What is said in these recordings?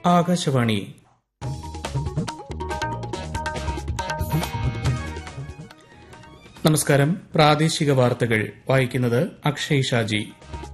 ആകാശവാണി നമസ്കാരം പ്രാദേശിക വാർത്തകൾ വായിക്കുന്നത് അക്ഷയ് ഷാജി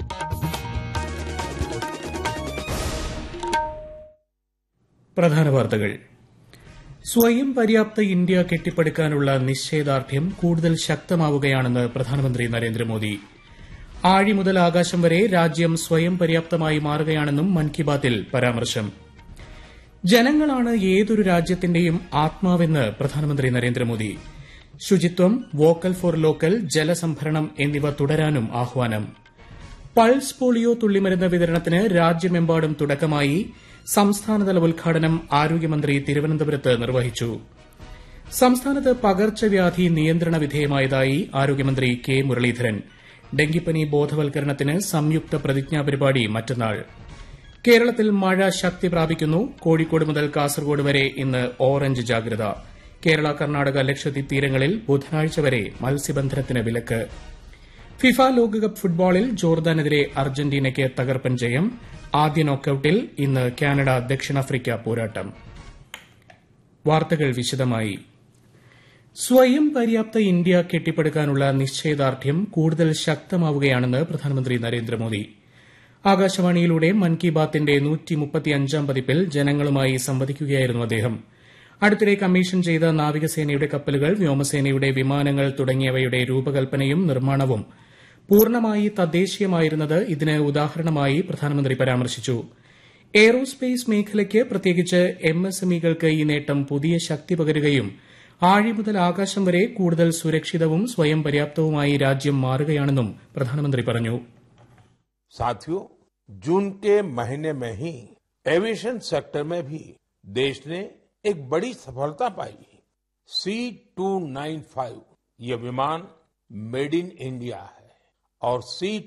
പ്രധാന വാർത്തകൾ സ്വയം പര്യാപ്ത ഇന്ത്യ കെട്ടിപ്പടുക്കാനുള്ള നിശ്ചയദാർഢ്യം കൂടുതൽ ശക്തമാവുകയാണെന്ന് പ്രധാനമന്ത്രി നരേന്ദ്രമോദി ആഴി മുതൽ ആകാശം വരെ രാജ്യം സ്വയം പര്യാപ്തമായി മാറുകയാണെന്നും മൻ കി ബാത്തിൽ പരാമർശം ജനങ്ങളാണ് ഏതൊരു രാജ്യത്തിന്റെയും ആത്മാവെന്ന് പ്രധാനമന്ത്രി നരേന്ദ്രമോദി ശുചിത്വം വോക്കൽ ഫോർ ലോക്കൽ ജലസംഭരണം എന്നിവ തുടരാനും ആഹ്വാനം പൾസ് പോളിയോ തുള്ളിമരുന്ന് വിതരണത്തിന് രാജ്യമെമ്പാടും തുടക്കമായി സംസ്ഥാനതല ഉദ്ഘാടനം ആരോഗ്യമന്ത്രി തിരുവനന്തപുരത്ത് നിർവഹിച്ചു സംസ്ഥാനത്ത് പകർച്ചവ്യാധി നിയന്ത്രണ വിധേയമായതായി ആരോഗ്യമന്ത്രി കെ മുരളീധരൻ ഡെങ്കിപ്പനി ബോധവൽക്കരണത്തിന് സംയുക്ത പ്രതിജ്ഞാ പരിപാടി മറ്റന്നാൾ കേരളത്തിൽ മഴ ശക്തി പ്രാപിക്കുന്നു കോഴിക്കോട് മുതൽ കാസർഗോഡ് വരെ ഇന്ന് ഓറഞ്ച് ജാഗ്രത കേരള കർണാടക ലക്ഷദ്വീപ് തീരങ്ങളിൽ ബുധനാഴ്ച വരെ മത്സ്യബന്ധനത്തിന് വിലക്ക് ഫിഫ ലോകകപ്പ് ഫുട്ബോളിൽ ജോർദാനെതിരെ അർജന്റീനയ്ക്ക് തകർപ്പൻ ജയം ആദ്യ നോക്കൌട്ടിൽ ഇന്ന് കാനഡ ദക്ഷിണാഫ്രിക്ക പോരാട്ടം വാർത്തകൾ വിശദമായി സ്വയം പര്യാപ്ത ഇന്ത്യ കെട്ടിപ്പടുക്കാനുള്ള നിശ്ചയദാർഢ്യം കൂടുതൽ ശക്തമാവുകയാണെന്ന് പ്രധാനമന്ത്രി നരേന്ദ്രമോദി ആകാശവാണിയിലൂടെ മൻ കി ബാത്തിന്റെ പതിപ്പിൽ ജനങ്ങളുമായി സംവദിക്കുകയായിരുന്നു അദ്ദേഹം അടുത്തിടെ കമ്മീഷൻ ചെയ്ത നാവികസേനയുടെ കപ്പലുകൾ വ്യോമസേനയുടെ വിമാനങ്ങൾ തുടങ്ങിയവയുടെ രൂപകൽപ്പനയും നിർമ്മാണവും പൂർണ്ണമായി തദ്ദേശീയമായിരുന്നത് ഇതിന് ഉദാഹരണമായി പ്രധാനമന്ത്രി പരാമർശിച്ചു എയ്റോസ്പേസ് മേഖലയ്ക്ക് പ്രത്യേകിച്ച് എംഎസ്എംഇകൾക്ക് ഈ നേട്ടം പുതിയ ശക്തി പകരുകയും ആഴി മുതൽ ആകാശം വരെ കൂടുതൽ സുരക്ഷിതവും സ്വയം പര്യാപ്തവുമായി രാജ്യം മാറുകയാണെന്നും പ്രധാനമന്ത്രി പറഞ്ഞു साथियों जून के महीने में ही एविएशन सेक्टर में भी देश ने एक बड़ी सफलता पाई सी टू नाइन फाइव ये विमान मेड इन इंडिया है और सी